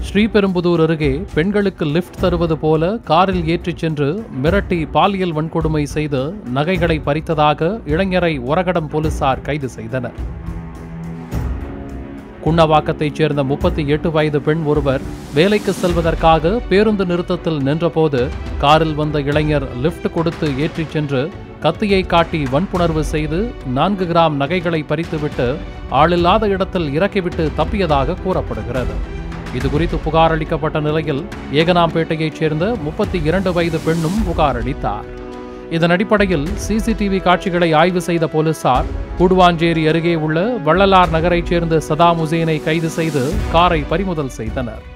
ஸ்ரீபெரும்புதூர் அருகே பெண்களுக்கு லிஃப்ட் தருவது போல காரில் ஏற்றிச் சென்று மிரட்டி பாலியல் வன்கொடுமை செய்து நகைகளை பறித்ததாக இளைஞரை ஒரகடம் போலீசார் கைது செய்தனர் குன்னவாக்கத்தைச் சேர்ந்த முப்பத்தி எட்டு வயது பெண் ஒருவர் வேலைக்கு செல்வதற்காக பேருந்து நிறுத்தத்தில் நின்றபோது காரில் வந்த இளைஞர் லிஃப்ட் கொடுத்து ஏற்றிச் சென்று கத்தியை காட்டி வன்புணர்வு செய்து நான்கு கிராம் நகைகளை பறித்துவிட்டு ஆளில்லாத இடத்தில் இறக்கிவிட்டு தப்பியதாக கூறப்படுகிறது இதுகுறித்து புகார் அளிக்கப்பட்ட நிலையில் ஏகனாம்பேட்டையைச் சேர்ந்த முப்பத்தி இரண்டு வயது பெண்ணும் புகார் அளித்தார் இதன் அடிப்படையில் சிசிடிவி காட்சிகளை ஆய்வு செய்த போலீசார் கூடுவாஞ்சேரி அருகே உள்ள வள்ளலார் நகரைச் சேர்ந்த சதாம் உசேனை கைது செய்து காரை பறிமுதல் செய்தனர்